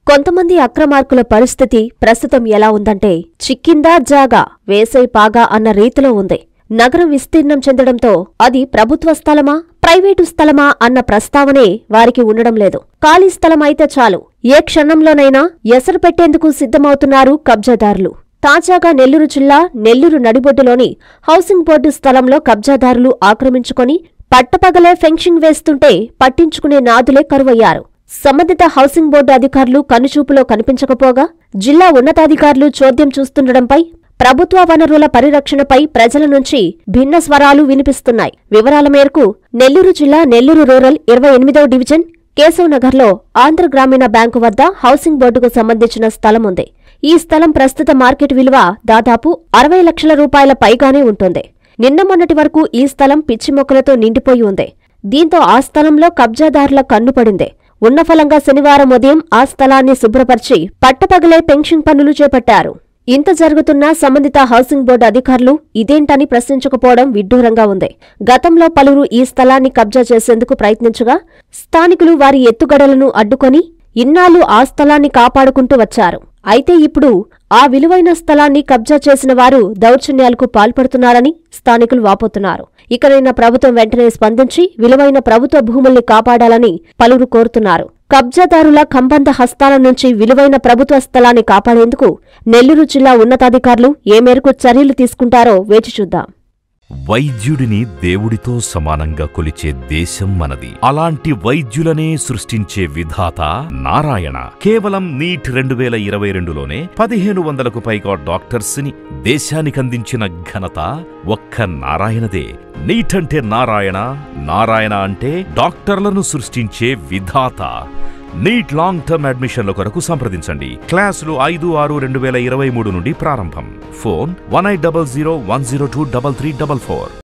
కొంతమంది అక్రమార్కుల పరిస్థితి ప్రస్తుతం ఎలా ఉందంటే చిక్కిందా జాగా వేసై పాగా అన్న రీతిలో ఉంది నగరం విస్తీర్ణం చెందడంతో అది ప్రభుత్వ స్థలమా ప్రైవేటు స్థలమా అన్న ప్రస్తావనే వారికి ఉండడం లేదు ఖాళీ స్థలం అయితే చాలు ఏ క్షణంలోనైనా ఎసరు పెట్టేందుకు సిద్ధమవుతున్నారు కబ్జాదారులు తాజాగా నెల్లూరు జిల్లా నెల్లూరు నడిబొడ్డులోని హౌసింగ్ బోర్డు స్థలంలో కబ్జాదారులు ఆక్రమించుకొని పట్టపగలే ఫెన్షింగ్ వేస్తుంటే పట్టించుకునే నాదులే కరువయ్యారు సంబంధిత హౌసింగ్ బోర్డు అధికారులు కనుచూపులో కనిపించకపోగా జిల్లా ఉన్నతాధికారులు చోద్యం చూస్తుండటంపై ప్రభుత్వ వనరుల పరిరక్షణపై ప్రజల నుంచి భిన్న స్వరాలు వినిపిస్తున్నాయి వివరాల మేరకు నెల్లూరు జిల్లా నెల్లూరు రూరల్ ఇరవై ఎనిమిదవ డివిజన్ కేశవ్ నగర్లో ఆంధ్ర గ్రామీణ బ్యాంకు వద్ద హౌసింగ్ బోర్డుకు సంబంధించిన స్థలం ఉంది ఈ స్థలం ప్రస్తుత మార్కెట్ విలువ దాదాపు అరవై లక్షల రూపాయల పైగానే ఉంటుంది నిన్న మొన్నటి వరకు ఈ స్థలం పిచ్చి మొక్కలతో నిండిపోయి ఉంది దీంతో ఆ స్థలంలో కబ్జాదారుల కన్నుపడింది ఉన్న ఫలంగా శనివారం ఉదయం ఆ స్థలాన్ని శుభ్రపరిచి పట్టపగలే పెన్షన్ పనులు చేపట్టారు ఇంత జరుగుతున్నా సంబంధిత హౌసింగ్ బోర్డు అధికారులు ఇదేంటని ప్రశ్నించకపోవడం విడ్డూరంగా ఉంది గతంలో పలువురు ఈ స్థలాన్ని కబ్జా చేసేందుకు ప్రయత్నించగా స్థానికులు వారి ఎత్తుగడలను అడ్డుకొని ఇన్నాళ్లు ఆ స్థలాన్ని కాపాడుకుంటూ వచ్చారు అయితే ఇప్పుడు ఆ విలువైన స్థలాన్ని కబ్జా చేసిన వారు దౌర్జన్యాలకు పాల్పడుతున్నారని స్థానికులు వాపోతున్నారు ఇకనైనా ప్రభుత్వం వెంటనే స్పందించి విలువైన ప్రభుత్వ భూముల్ని కాపాడాలని పలువురు కోరుతున్నారు కబ్జాదారుల కంబంధ హస్తాల నుంచి విలువైన ప్రభుత్వ స్థలాన్ని కాపాడేందుకు నెల్లూరు జిల్లా ఉన్నతాధికారులు ఏ మేరకు చర్యలు తీసుకుంటారో వేచి చూద్దాం వైద్యుడిని దేవుడితో సమానంగా కొలిచే దేశం మనది అలాంటి వైద్యులనే సృష్టించే విధాత నారాయణ కేవలం నీట్ రెండు వేల ఇరవై రెండులోనే పదిహేను వందలకు పైగా డాక్టర్స్ ని దేశానికందించిన ఘనత ఒక్క నారాయణదే నీట్ అంటే నారాయణ నారాయణ అంటే డాక్టర్లను సృష్టించే విధాత నీట్ లాంగ్ టర్మ్ అడ్మిషన్ల కొరకు సంప్రదించండి క్లాసులు ఐదు ఆరు రెండు వేల ఇరవై మూడు నుండి ప్రారంభం phone one eight double zero one zero two double three double four